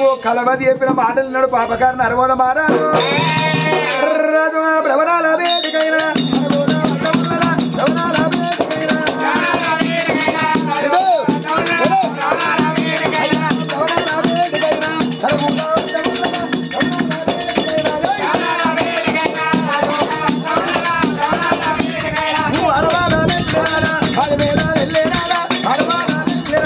కలవది చెప్పిన మాటలు నాడు పాపకారిని అరవద మారాడు రాజు భ్రమణాల వేదికైన భ్రమణాల వేదికైన ఇదో, ఇదో. భ్రమణాల వేదికైన కలముగా నువ్వు అరవాలా వెళ్ళేరాలా, అరవేలా వెళ్ళేరాలా, అరవాలా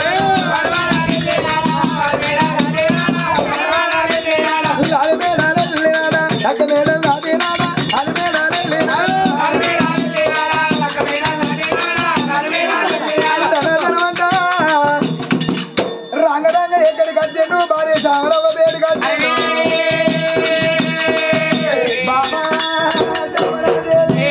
వెళ్ళేరాలా. నువ్వు అరవేలా వెళ్ళేరాలా, అక్కవేలా రాదేరాలా, అరవేలా వెళ్ళేరాలా. ధనధనమంట. రంగరంగ ఎక్కడికి వచ్చాడు భార్య సామరవ వేడికి వచ్చాడు బాబా శబరదేవి.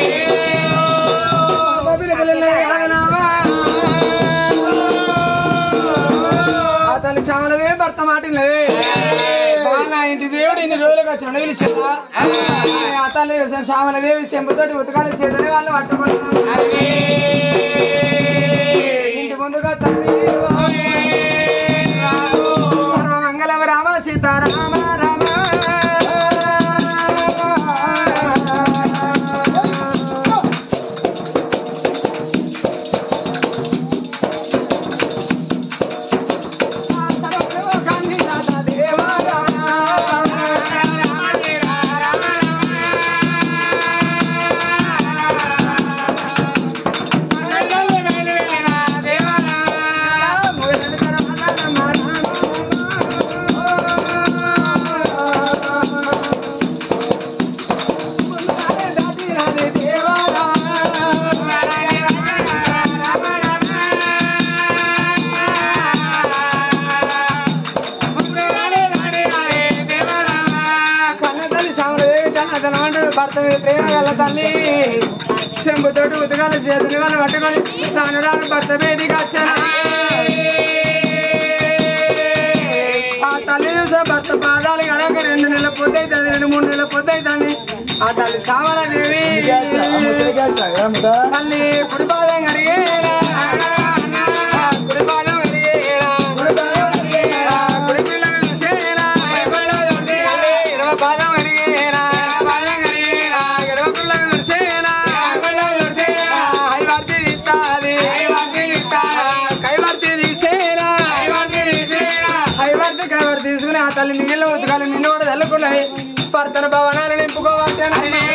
ఆ తల్లి శ్యామలవే భర్త మాటినది నా ఇంటి దేవుడు ఇన్ని రోజులుగా చండవిలి చేత ఆ తల్లి శ్యామలదేవి చెంపుతోటి ఉతకాలి చేతని వాళ్ళు పట్టుకుంటున్నారు ఇంటి ముందుగా తల్లి సర్వమంగళం రామ సీతారామ రామ భర్త మీద ప్రేమ గల తల్లి చెంబుతోటి ఉతకాల చేతులు వాళ్ళు పట్టుకొని రాను రాను భర్త బయటికి వచ్చాను ఆ తల్లి చూసా భర్త పాదాలు కడక రెండు నెలల పొద్దు అవుతుంది రెండు మూడు నెలల పొద్దు అవుతుంది ఆ తల్లి సామలదేవి తల్లి కుడి పాదం కడిగేరా ఆ కుడి పాదం కడిగేరా ఆ కుడి పిల్లను చూసేరా ఎడమ పాదం కడిగేరా ఎడమ పిల్లను చూసేరా హైవర్తి తీస్తాది కైవర్తి తీసేరా హైవర్తి కైవర్తి తీసుకుని ఆ తల్లి నీళ్ళు ఉతకాలి నిన్ను కూడా చల్లుకున్నాయి భర్తను భవనాలు నింపుకోవచ్చు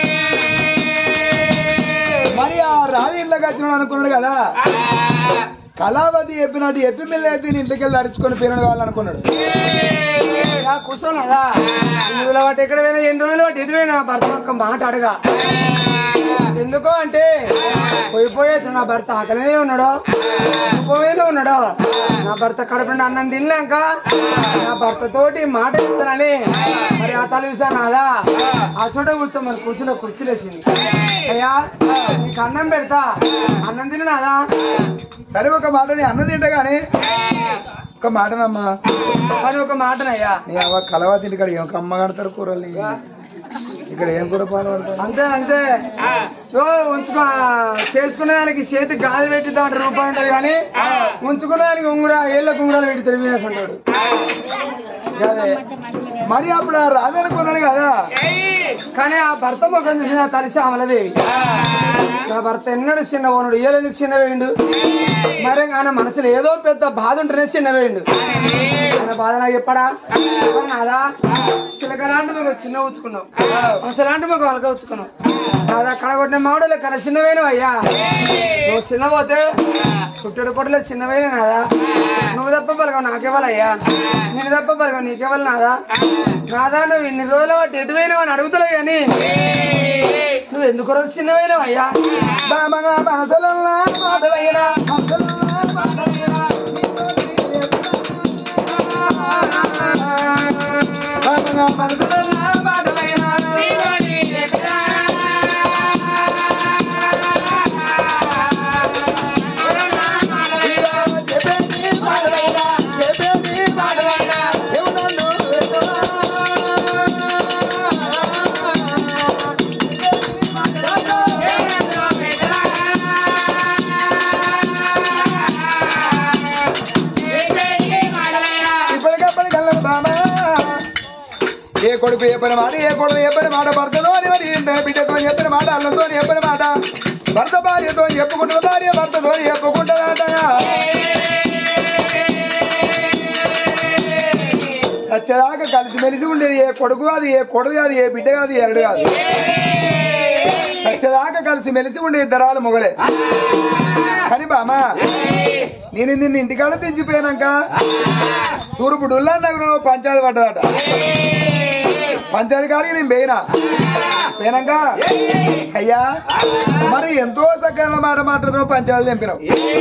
మరి ఆ రాజు ఇళ్ళకి వచ్చినాడు అనుకున్నాడు కదా కళావతి చెప్పినట్టు ఎప్పి మిల్ల అయితే ఇంటికి వెళ్ళి అరుచుకొని పోయినాడు కావాలనుకున్నాడు కూర్చోనదా ఎన్ని రోజుల వాటి ఎక్కడ పోయినా ఎన్ని రోజుల వాటి ఎటు పోయినా భర్త ఒక్క మాట అడగా ఎందుకో అంటే పోయి పోయొచ్చు నా భర్త ఆకలినే ఉన్నాడు పోయేదో ఉన్నాడు నా భర్త కడుపు నుండి అన్నం తినలేక నా భర్త తోటి మాట చెప్తానని మరి ఆ తల చూసాను అదా ఆ చోట కూర్చో మరి కూర్చున్న కుర్చీలేసింది అయ్యా నీకు అన్నం పెడతా అన్నం తినదా సరే ఒక మాట నీ అన్న తింటా కానీ ఒక మాటనమ్మా మరి ఒక మాటనయ్యా నీ అవ్వ కలవతి ఇక్కడ ఏం కమ్మ కడతారు కూరల్ని ఇక్కడ ఏం కూర పాలు పడతారు అంతే అంతే సో ఉంచుకో చేసుకునే దానికి చేతి గాలి పెట్టి దాంట్లో రూపాయి ఉంటుంది కానీ ఉంచుకునే దానికి ఉంగురా ఏళ్ళ ఉంగరాలు పెట్టి తెలివినేసి ఉంటాడు అదే మరి అప్పుడు ఆ రాజు అనుకున్నాడు కదా కానీ ఆ భర్త ముఖం చూసిన తలిసి అమలదేవి నా భర్త ఎన్నడు చిన్నవాడు ఏలేదు చిన్నవేయండు మరి ఆయన మనసులో ఏదో పెద్ద బాధ ఉంటేనే చిన్నవేయండు ఆయన బాధ నాకు చెప్పడా మరి నాదా చిలకలాంటి మాకు చిన్న ఉంచుకున్నావు అసలాంటి మాకు వలక ఉంచుకున్నావు నాదా కడగొట్టిన మాడలే కన చిన్నవేను అయ్యా నువ్వు చిన్నపోతే చుట్టడు కొట్టలే చిన్నవేను నాదా నువ్వు తప్ప పలకవు నాకేవాలయ్యా నేను తప్ప పలకవు నీకేవాలి నాదా నాదా నువ్వు ఇన్ని రోజులు వాటి ఎటు పోయినావు అని అడుగుతలే కానీ నువ్వు ఎందుకు రోజు చిన్నవేనావు అయ్యా బామగా మనసులో మాటలైనా మనసులో మాటలైనా బామగా మనసులో మాటలైనా చెప్పేది మాటలైనా చెప్పేది మాటలైనా ఎవరన్నా ఇప్పటికప్పుడు కళ్ళ బామా కొడుకు చెప్పిన మాట ఏ కొడుకు చెప్పిన మాట భర్తతో అని మరి ఇంత బిడ్డతో చెప్పిన మాట అల్లంతో చెప్పిన మాట భర్త భార్యతో చెప్పుకుంటున్న భార్య భర్తతో చెప్పుకుంటుందట సత్యదాకా కలిసి మెలిసి ఉండేది ఏ కొడుకు కాదు ఏ కొడుకు కాదు ఏ బిడ్డ కాదు ఏ ఎరడు కాదు సత్యదాకా కలిసి మెలిసి ఉండే ఇద్దరాలు మొగలే కానీ బామా నేను నిన్ను ఇంటికాడ తెచ్చిపోయానాక తూర్పు డుల్లా నగరంలో పంచాయతీ పడ్డదట పంచాయతీ కాడికి నేను పోయినా పోయినాక అయ్యా మరి ఎంతో సకాలంలో మాట మాట్లాడుతున్నావు పంచాయతీ తెంపినావు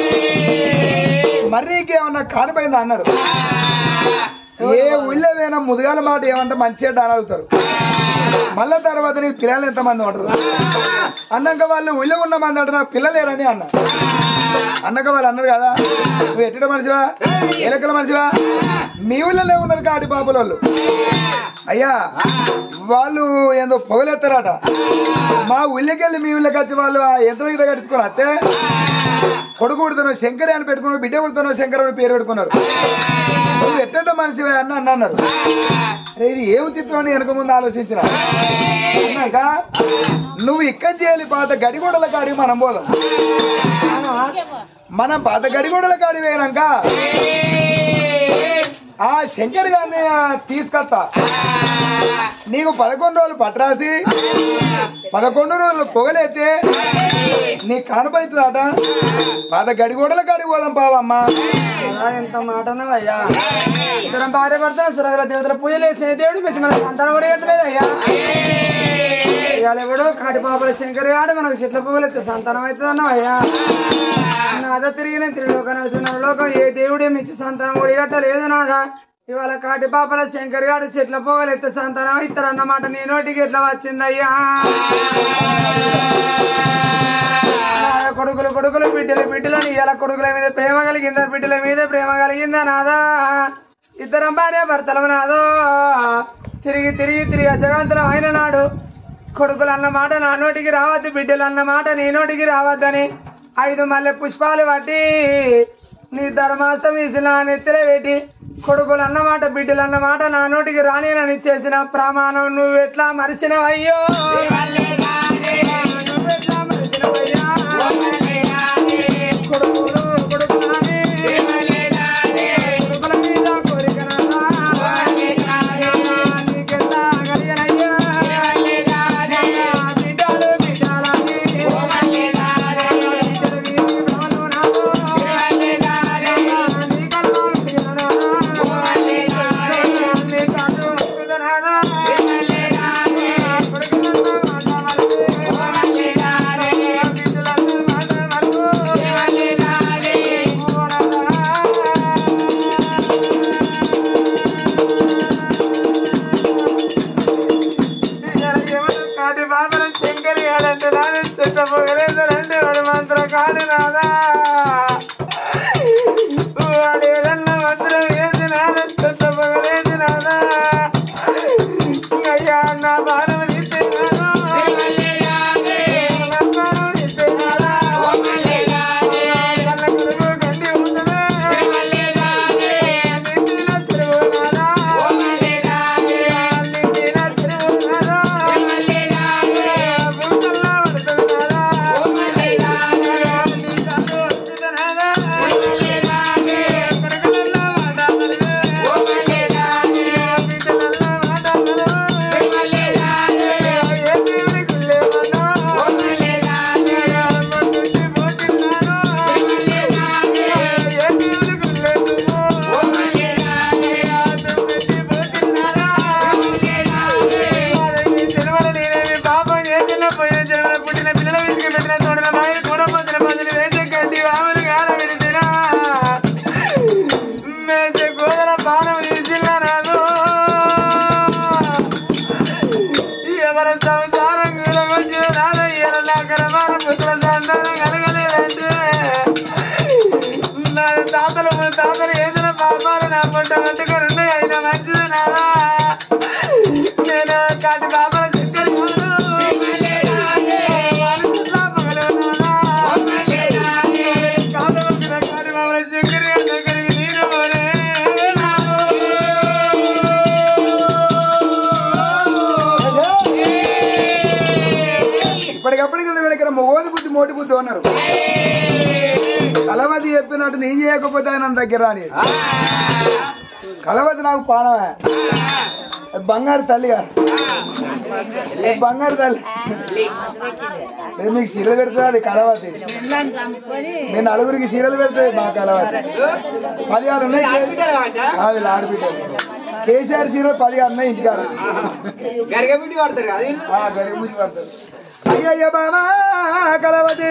మరి నీకేమన్నా కానిపోయిందా అన్నారు ఏ ఊళ్ళో పోయినా ముదుగాల మాట ఏమంటే మంచిగా అని అడుగుతారు మళ్ళా తర్వాత నీకు పిల్లలు ఎంతమంది ఉంటారు అన్నాక వాళ్ళు ఊళ్ళో ఉన్న మంది అంటారు నాకు పిల్లలేరని అన్న అన్నాక వాళ్ళు అన్నారు కదా నువ్వు ఎట్టిన మనిషివా ఏ లెక్కల మనిషివా మీ ఊళ్ళో ఉన్నారు కాటి పాపల వాళ్ళు అయ్యా వాళ్ళు ఏందో పొగలెత్తారట మా ఊళ్ళోకి వెళ్ళి మీ ఊళ్ళోకి వచ్చి వాళ్ళు ఆ యంత్రం దగ్గర కట్టించుకొని వస్తే కొడుకు పుడుతున్నావు శంకరే అని పెట్టుకున్నావు బిడ్డ పుడుతున్నావు శంకర్ అని పేరు పెట్టుకున్నారు నువ్వు ఎట్ట మనిషివే అన్న అన్న అన్నారు అరే ఇది ఏం చిత్రం అని వెనక ముందు ఆలోచించిన అన్నాక నువ్వు ఇక్కడ చేయాలి పాత గడిగోడల కాడి మనం పోదాం మనం పాత గడిగోడల కాడి పోయినాక ఆ శంకర్ గారిని తీసుకొస్తా నీకు పదకొండు రోజులు పట్టరాసి పదకొండు రోజులు పొగలైతే నీకు కనపడుతుందట పాత గడిగోడల కాడికి పోదాం పావమ్మా అలా ఎంత మాట అయ్యా ఇద్దరం భార్య భర్త సురగల దేవతల పూజలు వేసిన దేవుడు మెచ్చి మన సంతానం కూడా కట్టలేదు అయ్యా ఇవాళ ఎవడో కాటి పాపల శంకర్ గాడు మనకు చెట్ల పువ్వులు ఎత్తే సంతానం అవుతుంది అన్నావు అయ్యా నాదా తిరిగిన త్రిలోక నడుచున్న లోకం ఏ దేవుడే మించి సంతానం కూడా కట్టలేదు నాదా ఇవాళ కాటి పాపల శంకర్ గాడు చెట్ల పొగలు ఎత్తే సంతానం ఇస్తారు అన్నమాట నీ నోటికి ఎట్లా వచ్చిందయ్యా నాదా కొడుకులు కొడుకులు బిడ్డలు బిడ్డలు ఇవాళ కొడుకుల మీద ప్రేమ కలిగిందా బిడ్డల మీద ప్రేమ కలిగిందా నాదా ఇద్దరం భార్య భర్తలు నాదో తిరిగి తిరిగి తిరిగి అశకాంతరం అయిన నాడు కొడుకులు అన్న మాట నా నోటికి రావద్దు బిడ్డలు అన్న మాట నీ నోటికి రావద్దని ఐదు మల్లె పుష్పాలు పట్టి నీ ధర్మాస్తం తీసి నా నెత్తిలో పెట్టి కొడుకులు అన్నమాట బిడ్డలు అన్నమాట నా నోటికి రానినని చేసిన ప్రమాణం నువ్వెట్లా మరిచినవయ్యో నువ్వెట్లా మరిచినవయ్యా కొడుకులు కొడుకులని కొడుకుల మీద కోరిక నాదా. నీకెంత కలిగనయ్యా బిడ్డలు బిడ్డలని ఇద్దరు వీరి భ్రమలు నాదో. నీ కళ్ళు పిల్లనాదా. నీ కళ్ళు పిల్లనాదా. కొడుకులన్న మాట వరకు. బిడ్డలన్న మాట వరకు. కాటి బాబల శంకరి ఆడంటే నాన్న చెట్ట పొగలేదంటే వాడు మంత్రం కాడు నాదా వాడు ఏదన్నా మంత్రం వేసి నాన్న చెట్ట పొగలేదు నాదా అయ్యా నా బాణం తీసేనాను నా బాణం తీసేనాడా కళ్ళ కొడుకు గండి ఉందనే నిండిన తిరుగునాడా నిండిన తిరుగునాడా గుంటల్లో పడుతున్నాడా నీ కళ్ళు వచ్చినాడా కొడుకులల్లో మాట్లాడరు బిడ్డలల్లో మాట్లాడరు ఏ దేవుడి గుళ్ళేమన్నా మొట్టుకి పోతున్నాను ఏ దేవుడి గుళ్ళేమో దుమ్మెత్తి పోతున్నారా జన్మలు నేనేమి పాపం చేసిన పోయిన జన్మల పుట్టిన పిల్లల విసిగి పెట్టిన తోడల మాయలు కూడా పొందిన మందులు వేసే గడ్డి ఆవులు కాల విడిచిన మేసే గోదల పానం తీసిన రాదు ఎవరి సంసారం గురమొచ్చిన రాదు ఎవరి నాకరమాన పుత్ర సంతానం కలగలేదంటే నా తాతలు మా తాతలు ఏదైనా పాపాలు నా పొట్ట వంటుకొని ఉన్నాయి అయినా మంచిది నాదా నేను కాటి బాబాల చిక్కలు కాలు వంచిన కాటి బాబాల చిక్కరి దగ్గరికి నీరు పోనే ఎప్పటికప్పటికి వెనక మొగోది బుద్ధి మోటి బుద్ధి ఉన్నారు కలవతి చెప్పినట్టు నేను చేయకపోతే ఆయన నన్ను దగ్గర రాని కలవతి నాకు పానమే అది బంగారు తల్లి కాదు అది బంగారు తల్లి నేను మీకు సీరియల్ పెడుతుంది అది కలవతి నేను నలుగురికి సీరియల్ పెడుతుంది మా కలవతి పది ఆరు ఉన్నాయి ఆ, వీళ్ళు ఆడబిడ్డలు కేసీఆర్ సీరియల్ పది ఆరు ఉన్నాయి ఇంటికాడ గరిగబిడ్డి వాడతారు కదా ఆ, గరిబ్ ముచ్చి పడతారు. అయ్యయ్య బాబా కలవతి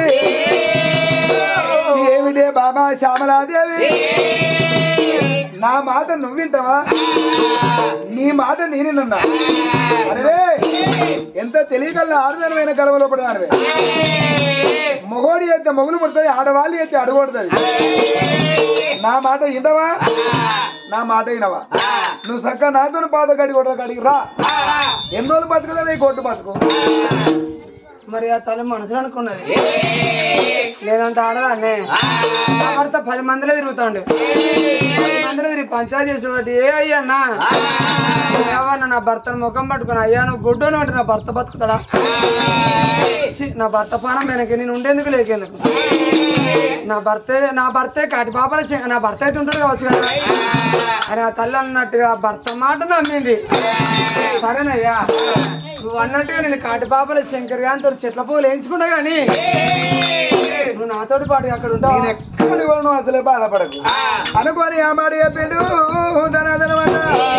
ఏమిటే బాబా శ్యామలాదేవి నా మాట నువ్వు వింటావా నీ మాట నేనున్నా అరే ఎంత తెలియగల ఆడదానమైన కలవలో పడదానివే మొగోడి అయితే మొగులు పడుతుంది ఆడవాళ్ళు అయితే అడగొడుతుంది నా మాట వింటవా నా మాట వినవా నువ్వు చక్కగా నాతో పాత గడి కొట్ట గడికి రా ఎన్ని రోజులు బతుకుదా నీ కొట్టు బతుకు మరి ఆ తల్లి మనసులో అనుకున్నది లేదంటే ఆడదాన్నే నా భర్త పది మందిలో తిరుగుతాండు పది మందిలో తిరిగి పంచాయతీ చేసేవాడు ఏ అయ్యన్నా ఏమన్నా నా భర్తను ముఖం పట్టుకుని అయ్యా నువ్వు గుడ్డోని అంటే నా భర్త బతుకుతాడా ఛీ, నా భర్త పానం వెనక నేను ఉండేందుకు లేకేందుకు నా భర్తే నా భర్తే కాటి పాపల చె- నా భర్త అయితే ఉంటాడు కావచ్చు కదా అని ఆ తల్లి అన్నట్టుగా భర్త మాట నమ్మింది సరేనయ్యా నువ్వు అన్నట్టుగా నేను కాటి పాపల శంకర్ గారితో చెట్ల పూలు వేయించుకున్నా గానీ నువ్వు నాతోటి పాటు అక్కడ ఉంటావు నేను ఎక్కడి వాళ్ళు అసలే బాధపడకు అనుకోని ఆ మాట చెప్పిండు ధనధనమాట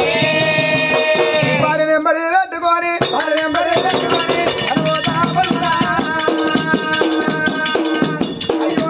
వారి వెంబడి తట్టుకొని వారి వెంబడి తట్టుకొని అనుకోతా పలుకుతా. అయ్యో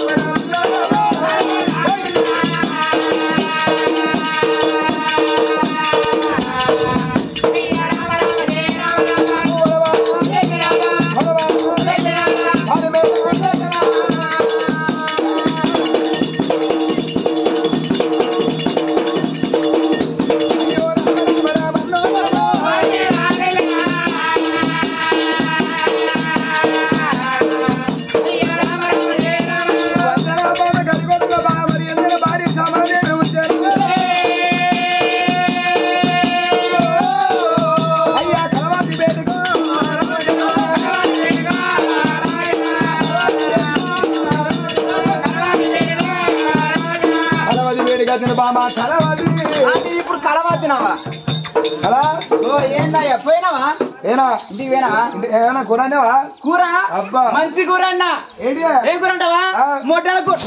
అయ్యా కలవాతి బేటకు కలవది వేడిగా తిన బామా కలవది ఇప్పుడు కలవద్దునావా అలా ఓ ఏందయ్యా పోయినావా ఏనా ఇంటికి పోయినావా ఏమైనా కొననేవా కూర అబ్బా మంచి కూర అన్న ఏంటి ఏం కూర అంటావా ఆ. మొట్టల కూర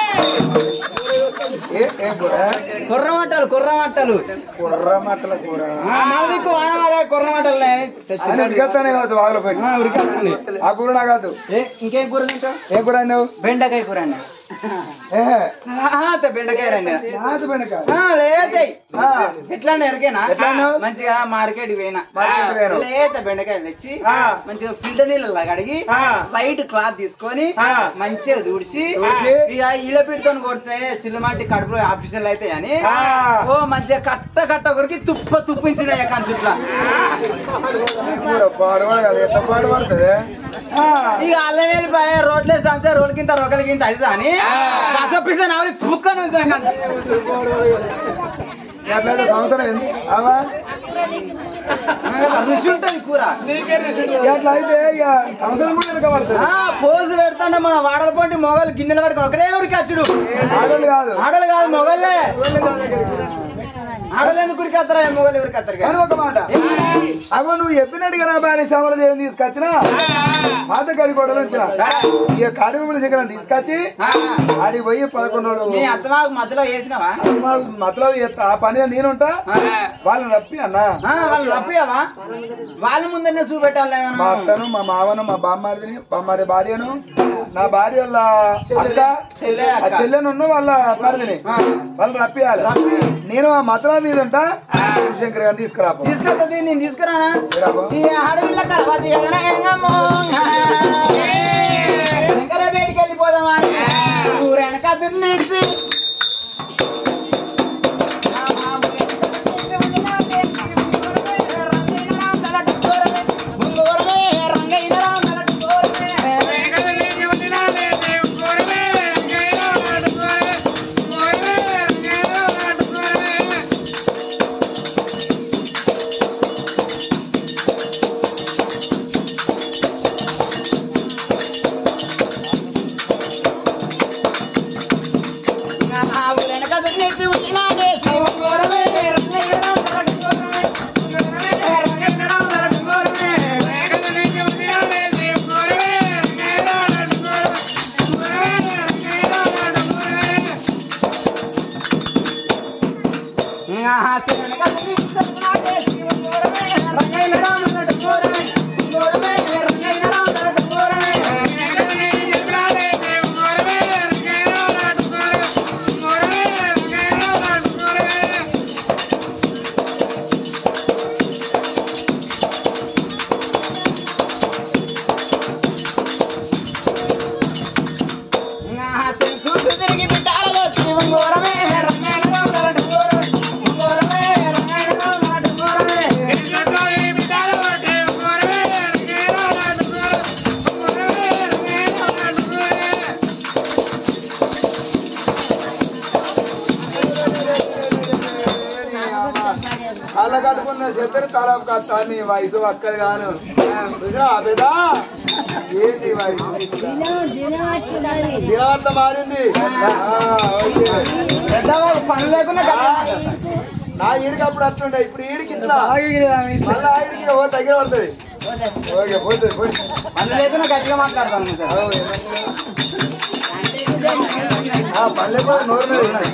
ఏ- ఏం కూర కుర్ర మట్టలు కుర్ర మట్టలు కుర్ర మట్టల కూర మనదిక్కు వానవాడే కుర్ర మట్టలు అని ఉడికేస్తానే కావచ్చు వాగులో పెట్టి ఆ కూర నాకు కాదు ఇంకేం కూర తింటావు ఏ కూర అన్నావు బెండకాయ కూర అన్న ఏహే బెండకాయ రండి నాదు బెనక లేతాయి ఆ. ఎట్లా ఎరికేనా ఎట్లా అన్నావు? మంచిగా మార్కెట్ పోయినా మార్కెట్ పోయినావు. లేత బెండకాయలు తెచ్చి ఆ. మంచిగా ఫిల్టర్ నీళ్ళ కడిగి ఆ. వైట్ క్లాత్ తీసుకొని ఆ. మంచిగా తుడిచి తుడిచి. ఇక ఇల పిడితో కొడితే సిల్లమాటి కడుపులో ఆఫీసర్లు అయితే అని ఆ. ఓ మంచిగా కట్ట కట్ట కొరికి తుప్ప తుప్పించిన కంచుట్లా కూర పాడవాడు కదా ఎంత పాడబడుతుంది ఇక అల్లం వెళ్ళిపోయి రోడ్లే సంచే రోడ్ల కింద రొక్కల కింద అది అని కసపిస నావలి తుక్కని ఉంచాను ఎట్లయితే సంవత్సరం ఏంది అవా రుచి ఉంటుంది కూర ఎట్లా అయితే ఇక సంవత్సరం కూడా వెనక పడుతుంది ఆ పోజు పెడతాంటే మన వాడల పొంటి మొగలు గిన్నెలు పట్టుకొని ఒకటే ఊరికి అచ్చుడు ఆడలు కాదు ఆడలు కాదు మొగలే ఆడలు ఎందుకు ఉరికేస్తారా మొగలు ఉరికేస్తారు కానీ ఒక మాట అగో నువ్వు చెప్పినట్టుగా నా భార్య శ్యామల దేవిని తీసుకొచ్చినా పాత గడి గొడవలు వచ్చిన ఇక కాడిగుమ్మల శిఖరం తీసుకొచ్చి ఆడికి పోయి పదకొండు రోజులు నీ అత్తమాకు మధ్యలో వేసినావా మతలో ఆ పని నేనుంటా వాళ్ళని రప్పి అన్న ఆ, వాళ్ళు రప్పియావా వాళ్ళ ముందరనే చూపెట్టాలి మా అత్తను మా మావను మా బామ్మారిని బామ్మారి భార్యను నా భార్య వాళ్ళ అక్క చెల్లె ఆ అక్క. చెల్లెనున్న వాళ్ళ పరిధిని వాళ్ళు రప్పియాలి నేను ఆ మతల మీద ఉంటా శంకర్ గారిని తీసుకురాపో తీసుకొస్తుంది నేను తీసుకురానా ఏరాపో? ఈ ఆడపిల్ల కలవతి ఎదన ఎంగమ్మో. శంకర బయటికి వెళ్ళిపోదామా ఊరెనక దున్నేసి ఎత్తరు తల కత్తా నీ వయసు అక్కలు గాను చూసినా పెద్ద ఏంటి వయసు దినవంత మారింది ఆ, ఓకే. పెద్దవాళ్ళు పని లేకుండా నా ఈడికి అప్పుడు అట్లుండే ఇప్పుడు ఈడికి ఇట్లా మళ్ళీ ఆడికి ఓ దగ్గర పడుతుంది ఓకే పోతుంది పోయి పని లేకుండా గట్టిగా మాట్లాడతాను సార్ పల్లె కూడా నోరు మీద ఉన్నాయి.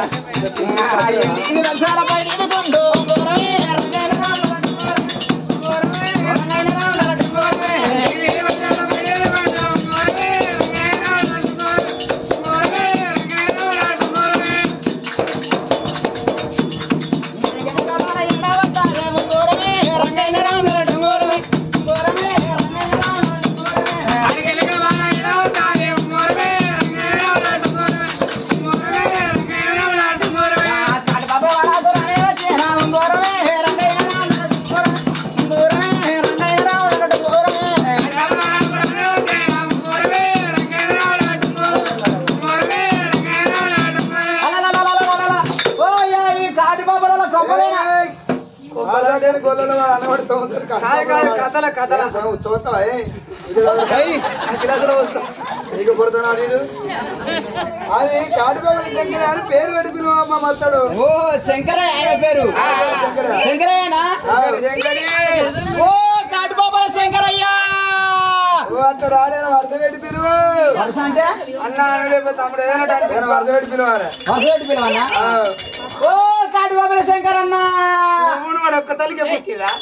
ఆసాడేని గొల్లలో వాడు అనబడి తోముతారు కదా. కాదు, కాదు, కథల, కథల. ఏం చూస్తావా ఏ? ఇది కాదు. నీకు పుడతాడు వీడు? అది కాటిబాబు దగ్గర అని పేరు పెట్టి పిలువమ్మ మత్తాడు ఓ శంకరయ్య ఆయన పేరు శంకర. శంకరయ్యనా ఆ, శంకరి. ఓ కాటిబాబల శంకరయ్య ఓ అట్లా రాడేనా వరద పెట్టి పిలువు వరుస అంటే అన్న లేకపోతే తమ్ముడు ఏదైనా అంటే వరద పెట్టి పిలవాలి వరుస పెట్టి పిలవన్నా ఆ. ఓ కాటిబాబల శంకరన్న వాడు ఒక్క తల్లికి పుట్టిరా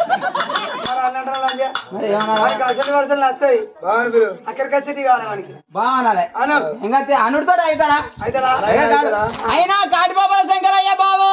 మరి ఏమన్నా అసలు వరుసలు నచ్చాయి బాగా పిలువు అక్కడికి వచ్చేది కావాలి వానికి బాగున్నాలే అను ఇంకా అనుడితో అవుతాడా అయితేరా ఏ కాదు. అయినా కాటిబాబల శంకరయ్య బాబు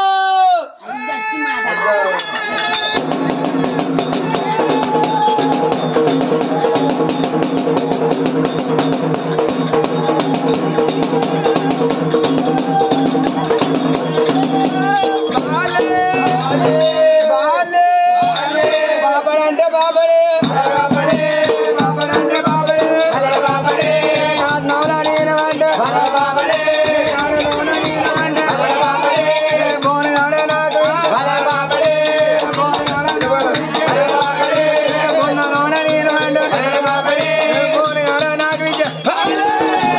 బాలే బాబడంటే బాబడే బాబడే బాబడంటే బాబడే బాబడే నోల నీలవంటే బాబడే నోల నీలవంటే బాబడే బోని నడే నాకు బాబడే బోని నడే బాబడే బోని నోల నీలవంటే బాబడే బోని నడే నాకు విద్య బాబడే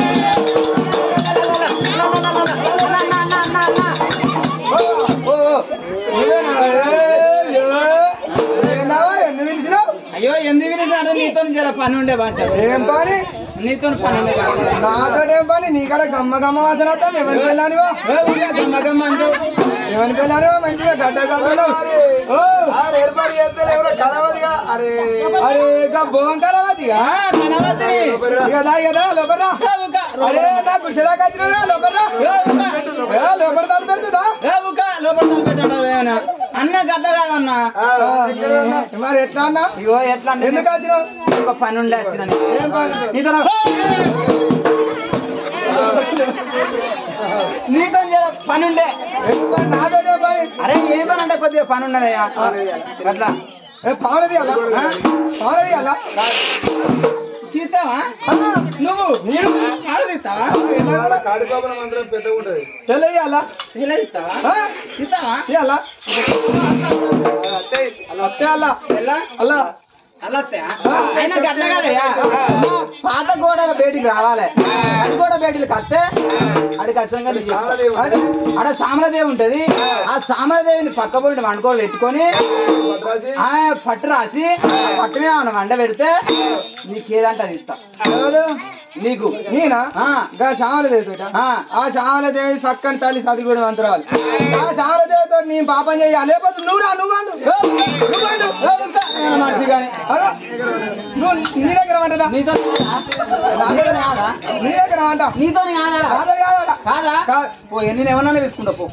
అయ్యో ఎందుకు వినిపించాడు నీతో జర పని ఉండే బాగా ఏం పని నీతో పని ఉండే నాతోటేం పని నీకాడ గమ్మ గమ్మ వాసన వస్తాం ఎవరి పెళ్ళానివా గమ్మగమ్మ అంటూ ఎవరి పెళ్ళానివా మంచిగా గడ్డ గడ్డలు ఏర్పాటు చేస్తారు ఎవరో కలవదిగా అరే అరే ఇక భోగం కలవదిగా కనవతి ఇక దా ఇక దా లోపల రా. అరే నా కుర్చీదాకా వచ్చినా లోపల రా. ఏ, లోపల తల పెడుతుందా లోపల పెట్టాడు అన్న గడ్డ కాదన్న మరి ఎట్లా అన్నా ఇగో ఎట్లా అంటే ఎందుకు వచ్చినావు ఒక పని ఉండే వచ్చిన నీకు. ఏం పని నీతో నీతో జర పని ఉండే ఎందుకు నాతోటే పని అరే ఏ పని అంటే కొద్దిగా పని ఉన్నదయ్యా అట్లా ఏ, పావులు తీయాలా పావులు తీయాలా తీస్తావా నువ్వు మీరు ఆడ తీస్తావా కాడిపాపల మందిరం పెద్దగా ఉంటది తెలియాలా ఇలా తీస్తావా తీస్తావా తీయాలా అలా ఎలా అలా అలా అయినా గట్ల కదయ్యా మా పాత గోడల బయటికి రావాలి అది గోడ బయటికి కత్తే అడి ఖచ్చితంగా తీసి సామలదేవి. ఆడ సామలదేవి ఉంటది ఆ సామలదేవిని పక్క పోయి వండుకోలు పెట్టుకొని భద్రాసి ఆ పట్టు రాసి పట్టు మీద మనం వండ పెడితే నీకేదంటే అది ఇస్తా ఎవరు? నీకు నేనా ఆ, గా శ్యామలదేవి తోట ఆ. ఆ శ్యామలదేవి సక్కని తల్లి సదిగూడ మంత్రాలు ఆ శ్యామలదేవితో నీ పాపం చేయాలి లేకపోతే నువ్వురా నువ్వండు నువ్వండు నేను మనిషి గాని అగో, నువ్వు నీ దగ్గర వంటదా నీతో నాతో కాదా నీ దగ్గర వంట నీతో కాదా కాదు కాదట కాదా కాదు. పో ఎన్ని ఏమన్నా తీసుకుంటా పో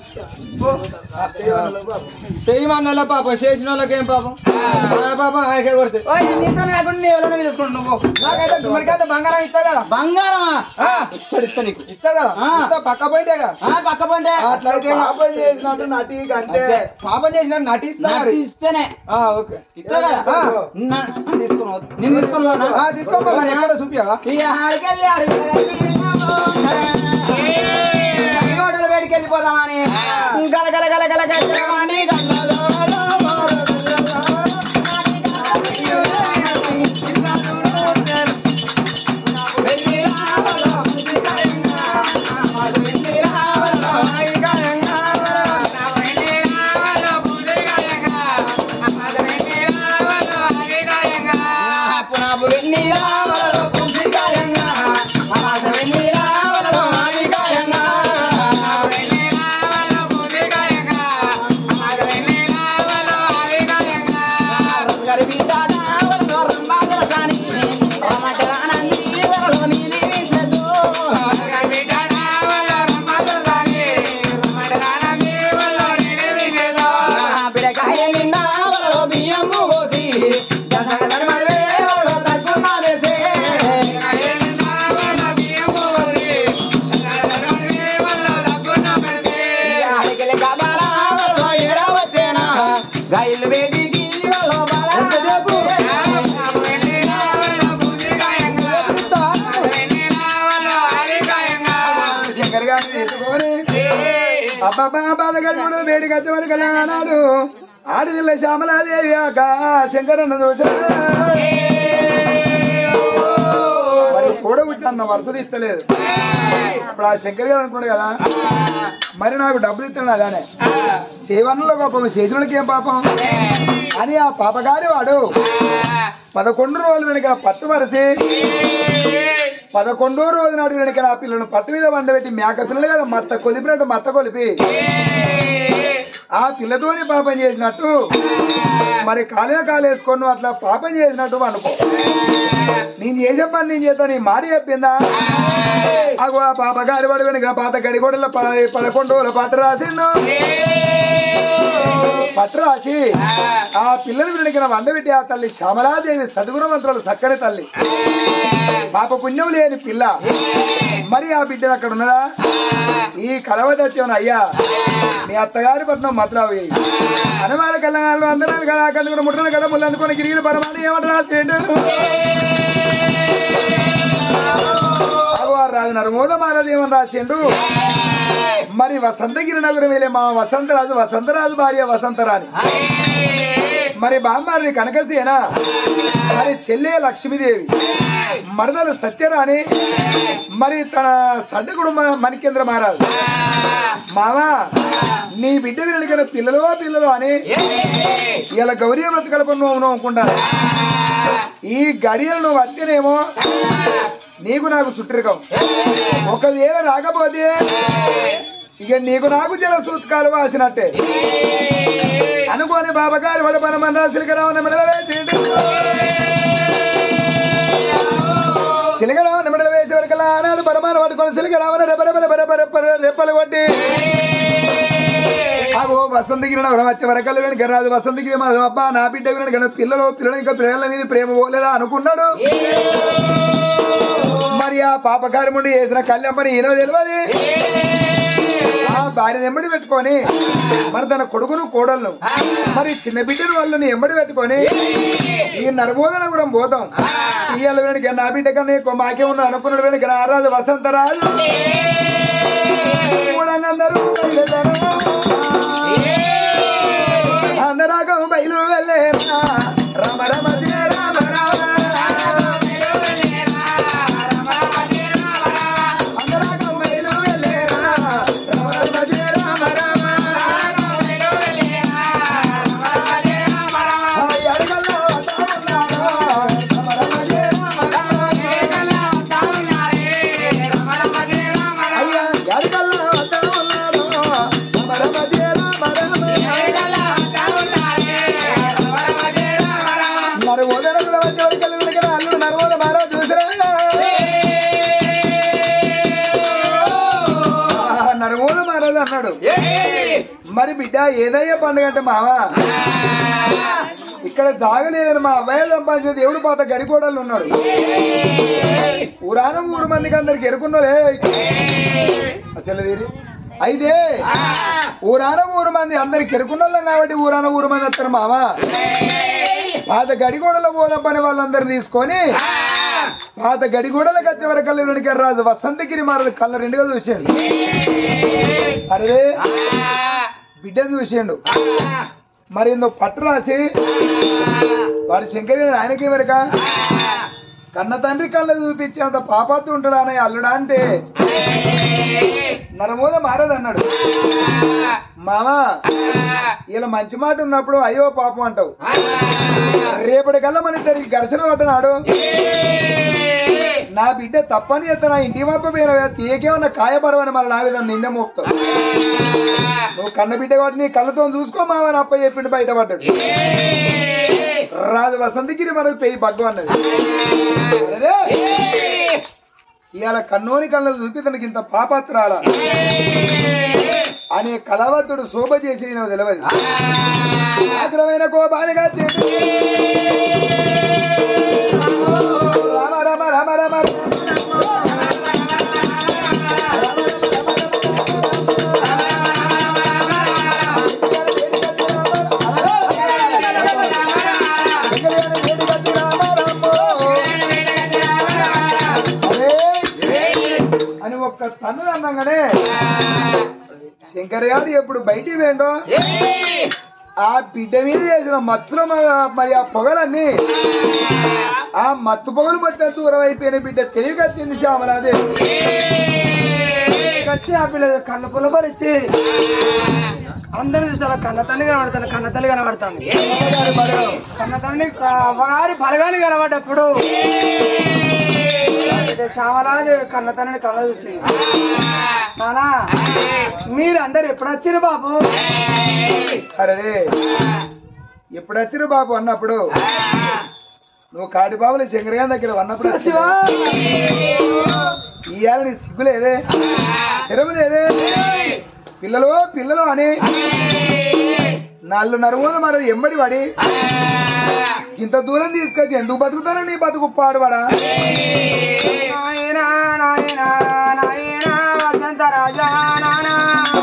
చేయమన్నల పాపం చేసిన వాళ్ళకి ఏం పాపం ఆ పాపం ఆయనకే కొడితే ఓయ్, నీతో కాకుండా నీ ఎవరైనా తీసుకుంటా నువ్వు నాకైతే గుమ్మడికైతే బంగారం ఇస్తా కదా బంగారమా ఆ. ఇచ్చాడు ఇస్తా నీకు ఇస్తా కదా ఆ. ఇస్తా పక్క పోయింటే కదా ఆ, పక్క పంటే అట్లయితే పాపం చేసినట్టు నటి అంతే పాపం చేసినట్టు నటిస్తా మరి. ఇస్తేనే ఆ, ఓకే ఇస్తా కదా ఆ. నా- తీసుకుని పో. నేను తీసుకుని పోనా? ఆ, తీసుకోమ్మా మరి ఎక్కడ చూపియవా ఇక ఆడికెళ్ళి అడిగోడలు వేడికి వెళ్ళిపోదామని గల గల గల గల గల గలమని గల వెన్నీరా వలలో పుంజికాయంగా అమాస వెన్నీరా వలలో ఆవికాయంగా గారి బిడ్డాడ వలలో రంబాగల సాని రామచరణి వలలో నీని వీసెదు బిడకాయ నిన్న వలలో బియ్యము పోసి గంధగలని మడివే వలలో తగ్గున్నాదేసే అడిగలే కాబాలా వలలో ఏడవచ్చేనా రైలు వేడికి వలలో బాలసేపు శంకర్ గారిని ఎత్తుకొని అబ్బబ్బా బాధగడుడు వేడి గద్దెమని కళ్యాణాడు ఆడపిల్ల శ్యామలాదేవి ఆక శంకరన్న చూసా మరి కూడబుట్టిన వరుసది ఇస్తలేదు ఇప్పుడు ఆ శంకర్ గారు అనుకున్నాడు కదా మరి నాకు డబ్బులు ఇస్తున్నాడు అదానే సేవనలో పాపం చేసినోళ్ళకి ఏం పాపం అని ఆ పాపగారి వాడు పదకొండు రోజులు వెనక పట్టు మరసి పదకొండో రోజు నాడు వెనక ఆ పిల్లను పట్టు మీద వండబెట్టి మేక పిల్లలు కదా మత్త కొలిపినట్టు మత్త కొలిపి ఆ పిల్లతోని పాపం చేసినట్టు మరి కాలే కాలేసుకొని అట్లా పాపం చేసినట్టు అనుకో నేను ఏ చెప్పాను నేను చేస్తా నీ మాట చెప్పిందా అగో ఆ పాప గారి వాడు వెనక పాత గడిగోడల ప- పదకొండు రోజుల పట్టు రాసిండు పట్టు రాసి ఆ పిల్లని వెనకిన వండబెట్టి ఆ తల్లి శ్యామలాదేవి సద్గుణ మంత్రాలు చక్కని తల్లి పాప పుణ్యం లేని పిల్ల మరి ఆ బిడ్డ అక్కడ ఉన్నదా ఈ కలవ తెచ్చాను అయ్యా మీ అత్తగారి పట్నం మద్రావి అనుమాన కళ్యాణాలు అందరాలు కదా కందుకుని ముట్టను కదా ముళ్ళు అందుకొని గిరిగిన పరమాలు ఏమంటారు రాసేయండు అగోవారు రాజు నరమోద మహారాజు ఏమని రాసిండు మరి వసంతగిరి నగరం వెళ్ళే మా వసంతరాజు వసంతరాజు భార్య వసంతరాణి మరి బామ్మారి కనకసేన మరి చెల్లె లక్ష్మీదేవి మరదలు సత్యరాణి మరి తన సడ్డకుడు మణికేంద్ర మహారాజు మామా నీ బిడ్డ వినడికైన పిల్లలు పిల్లలు అని ఇలా గౌరీ బ్రతకల్ప నువ్వు నవ్వుకుంటాను ఈ గడియలు నువ్వు అత్తేనేమో నీకు నాకు చుట్టరికం ఒకవేళ రాకపోతే ఇక నీకు నాకు జల సూత్కాలు వాసినట్టే అనుకోని బాబాగారి వాడు పనమన్న సిలికరావన మెడల వేసిండు సిలికరావన మెడల వేసే వరకల్లా ఆనాడు పరమాన పట్టుకొని సిలికరావన రెపరెపర రెపరెపర రెప్పలు కొట్టి ఆగో వసంతగిరి నగరం వచ్చే వరకల్లా వెనక రాదు వసంతగిరి మా అబ్బా నా బిడ్డ వినడు కానీ పిల్లలు పిల్లలు ఇంకా పిల్లల మీద ప్రేమ పోలేదా అనుకున్నాడు మరి ఆ పాపకారి ముందు వేసిన కళ్యాణ్ పని ఈయన తెలియదు ఆ భార్యను ఎమ్మడి పెట్టుకొని మరి తన కొడుకును కోడలను మరి చిన్న బిడ్డను వాళ్ళని ఎమ్మడి పెట్టుకొని ఈ నరబోధన కూడా పోతాం ఇయ్యాల వెనక నా బిడ్డ కన్నా ఎక్కువ మాకే ఉన్నా అనుకున్నాడు వెనక రారాజు వసంతరాజు చూడండి అందరాగం బయలు వెళ్ళే రామ రమ జయ రామ రామ అందరాగం బయలు వెళ్ళే రామ రమ జయ రామ రామ హాయ్ అడగల్లో వస్తామన్నాడు. రామ రమ జయ రామ రామ అయ్యా అడగల్లో వస్తామన్నాడు. రామ రమ జయ రామ రామ నరుమోద నగుల వచ్చే వరకు వెనకన అల్లుడు నరుమోద మహారాజు చూసిరా ఆ, నరుమోద మహారాజు అన్నాడు మరి బిడ్డ ఏదయ్యా పండుగ అంటే మావా ఇక్కడ జాగలేదని మా అబ్బాయి సంపాదించిన దేవుడు పాత గడికోడలు ఉన్నాడు ఊరాన ఊరు మందికి అందరికి ఎరుకున్నలే అసలు తీరి. అయితే ఊరాన ఊరు మంది అందరికి ఎరుకున్నోళ్ళం కాబట్టి ఊరాన ఊరు మంది వస్తారు మావా పాత గడిగోడల పోదాం పని వాళ్ళందరూ తీసుకొని పాత గడిగోడలకు వచ్చే వరకు కళ్ళు రాజు వసంతగిరి మారదు కళ్ళ రెండుగా చూసాడు అరే బిడ్డను చూసిండు మరి నువ్వు పట్టు రాసి వాడు శంకరి ఆయనకి మరక కన్న తండ్రి కళ్ళ చూపించి అంత పాపాత్తు ఉంటాడు అనే అల్లుడా అంటే నరమూల మారదు అన్నాడు మామా ఇలా మంచి మాట ఉన్నప్పుడు అయ్యో పాపం అంటావు రేపటి కల్లా మన ఇద్దరికి ఘర్షణ పట్టనాడు నా బిడ్డ తప్పని ఎత్త నా ఇంటి పంప పోయిన తీయకేమన్నా కాయపడవని మళ్ళీ నా విధంగా నింద మోపుతావు నువ్వు కన్న బిడ్డ కాబట్టి నీ కళ్ళతో చూసుకో మామని అప్ప చెప్పిండు బయటపడ్డాడు రాజు వసంతగిరి మనకు పెయి బగ్గం అన్నది అరే, ఇవాళ కన్నోని కళ్ళలు చూపి తనకి ఇంత పాపత్రాల అనే కళావతుడు శోభ చేసి నాకు తెలియదు ఆగ్రమైన కోపానిగా చెట్టు. రామ రామ రామ రామ అని ఒక్క తన్ను అన్నాగానే శంకరగాడు ఎప్పుడు బయటికి వేండో ఆ బిడ్డ మీద చేసిన మత్తుల మ- మరి ఆ పొగలన్నీ ఆ మత్తు పొగలు మొత్తం దూరం అయిపోయిన బిడ్డ తెలివికొచ్చింది శ్యామలాదే వచ్చి ఆ పిల్లలు కన్న పుల్లపరిచి అందరూ చూసారా కన్న తల్లి కనబడతాను కన్న తల్లి కనబడతాను కన్న తల్లి అమ్మగారి పలగాని కనబడ్డప్పుడు ఇది శ్యామలాదేవి కన్న తల్లిని కళ్ళ చూసి నానా మీరు అందరు ఎప్పుడు వచ్చారు బాబు అరే ఎప్పుడు వచ్చిరు బాబు అన్నప్పుడు నువ్వు కాడి బాబులు శంకరగారి దగ్గర అన్నప్పుడు శివ ఇవాళ నీ సిగ్గు లేదే తెరవు లేదే పిల్లలు పిల్లలు అని నాళ్ళు నరుమూద మరి ఎంబడి పడి ఇంత దూరం తీసుకొచ్చి ఎందుకు బతుకుతారో నీ బతుకు పాడుపడా నాయనా నాయనా నాయనా వసంత రాజా నానా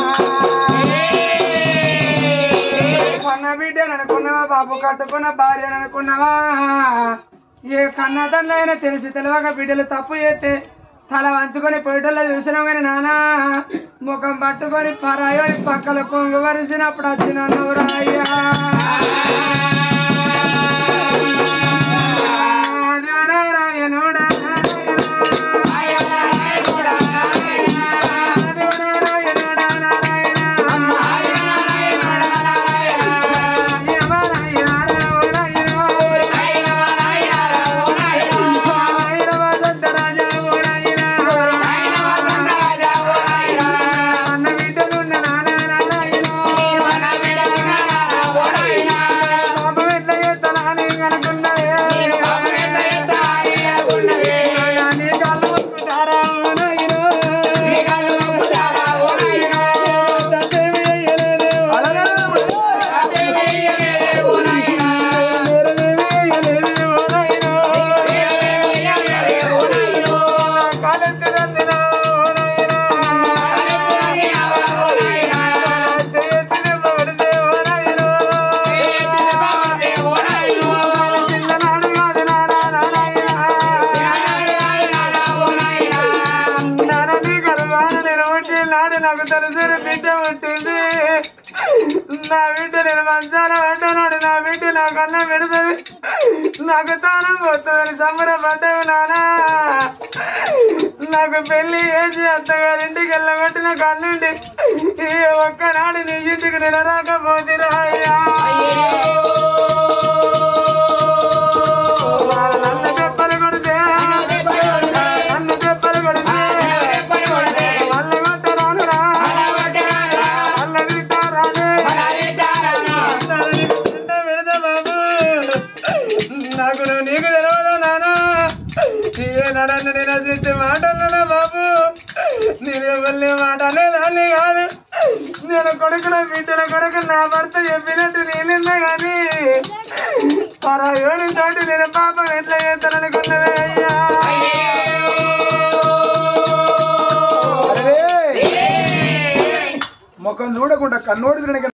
కొన్న బిడ్డను అనుకున్నావా బాబు కట్టుకున్న భార్యను అనుకున్నావా ఏ కన్న తండ్రి తెలిసి తెలియక బిడ్డలు తప్పు చేస్తే తల వంచుకొని పొయ్యటల్లో చూసినాం కానీ నానా ముఖం పట్టుకొని పరాయి పక్కల కొంగు వరిసినప్పుడు వచ్చిన రాయ్యా నారాయణుడా నాకు తెలుసు బిడ్డ ఉంటుంది నా బిడ్డ నేను మంచాల పడ్డాడు నా బిడ్డ నాకన్నా పెడుతుంది నాకు తానం పోతుందని సంబరపడ్డావు నానా నాకు పెళ్లి చేసి అత్తగారింటికి వెళ్ళగొట్టిన కన్నుండి ఈ ఒక్కనాడు నీ ఇంటికి నేను రాకపోతున్నా అయ్యా నన్ను చెప్పలు కొడితే నన్ను చెప్పలు కొడితే వల్ల కొట్టరానురా వల్ల తిట్టారానే పెడతా బాబు నాకు నువ్వు నీకు తెలవదా నానా ఏ నడన్ను నేను అసలు మాటలనా బాబు నేను ఎవరిని మాటలేదాన్ని కాదు నేను కొడుకున బిడ్డల కొడుకు నా భర్త చెప్పినట్టు నేనున్నా కానీ పరాయోని తోటి నేను పాపం ఎట్లా చేస్తాననుకున్నవే అయ్యా అరే ముఖం చూడకుండా కన్నోడు తినక